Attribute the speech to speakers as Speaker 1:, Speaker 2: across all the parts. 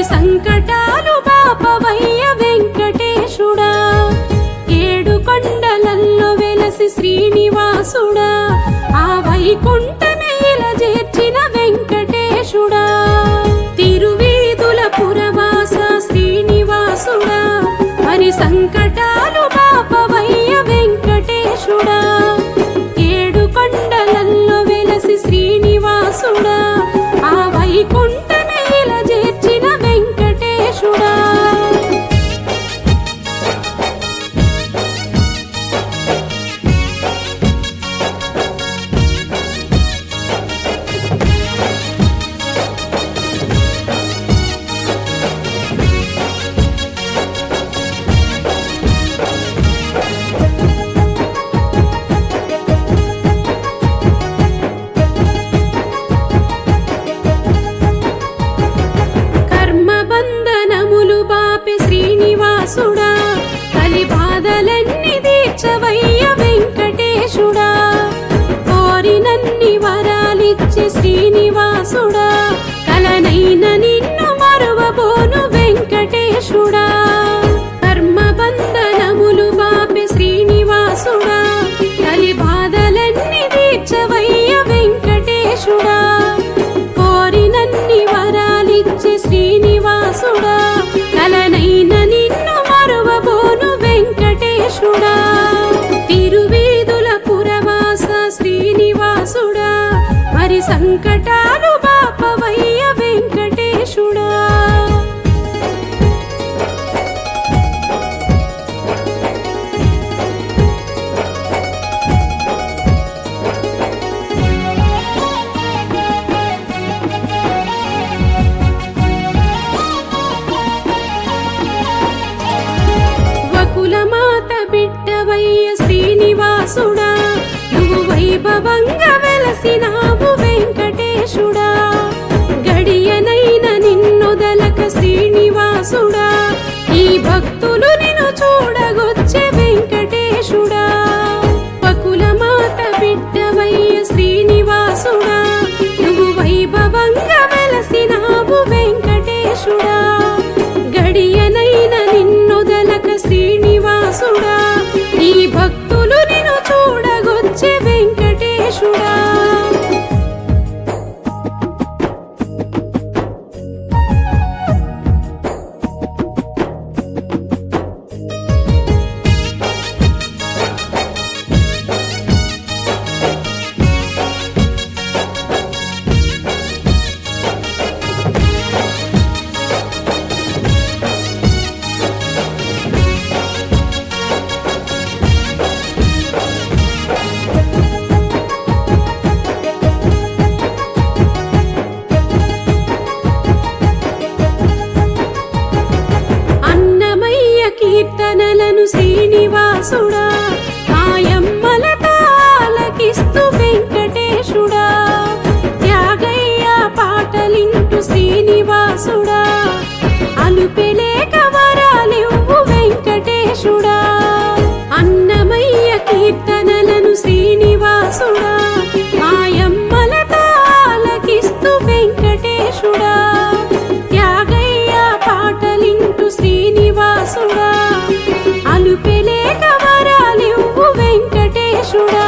Speaker 1: సంకటాలు బాపవయ్య వెంకటేశుడా ఏడు కొండలల్లో వెలసి శ్రీనివాసుడా ఆ వైకుంఠమేల చేర్చిన వెంకటేశుడా తిరువీధుల పురవాస శ్రీనివాసుడా మరి సంకటాలు బాపవయ్య వెంకటేశుడా ఏడు కొండలల్లో వెలసి శ్రీనివాసుడా ఆ వైకుంఠమేల చేర్చిన వెంకటేశుడా కర్మబంధనములు బాపి శ్రీనివాసుడా కలి బాధలన్నీ తీర్చవయ్య వెంకటేశుడా కోరినన్ని వరాలిచ్చి శ్రీనివాసుడా కలనైన నిన్ను మరువబోను వెంకటేశుడా కర్మబంధనములు బాపి శ్రీనివాసుడా కలి బాధలన్నీ తీర్చవయ్య వెంకటేశుడా కోరినన్ని వరాలిచ్చి శ్రీనివాసుడా కలనైన నిన్ను మరువబోను వెంకటేశుడా తిరువీధుల పురవాస శ్రీనివాసుడా మరి సంకటాలు బాపవయ్య వెంకటేశుడా వకులమాత బిడ్డవయ్య శ్రీనివాసుడా నువ్వు వైభవంగా వెలసినావు వెంకటేశుడా గడియనైన నిన్నొదలక శ్రీనివాసుడా ఈ భక్తులు నిన్ను చూడగొచ్చే వెంకటేశుడా వకులమాత బిడ్డవయ్య శ్రీనివాసుడా నువ్వు వైభవంగా వెలసినావు వెంకటేశుడా గడియనైన నిన్నొదలక శ్రీనివాసుడా నీ భక్తులు నిన్ను చూడగొచ్చే వెంకటేశుడా అన్నమయ్య కీర్తనలను శ్రీనివాసుడా మాయమ్మల తాలకిస్తూ వెంకటేశుడా త్యాగయ్య పాటలింటూ శ్రీనివాసుడా అలుపెలేక వరాలివ్వు వెంకటేశుడా అన్నమయ్య కీర్తనలను శ్రీనివాసుడా మాయమ్మల తాలకిస్తూ వెంకటేశుడా త్యాగయ్య పాటలింటూ శ్రీనివాసుడా అలుపెలేక వరాలివ్వు వెంకటేశుడా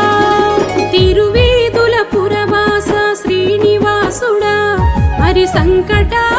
Speaker 1: తిరువీధుల పురవాస శ్రీనివాసుడా మరి సంకటా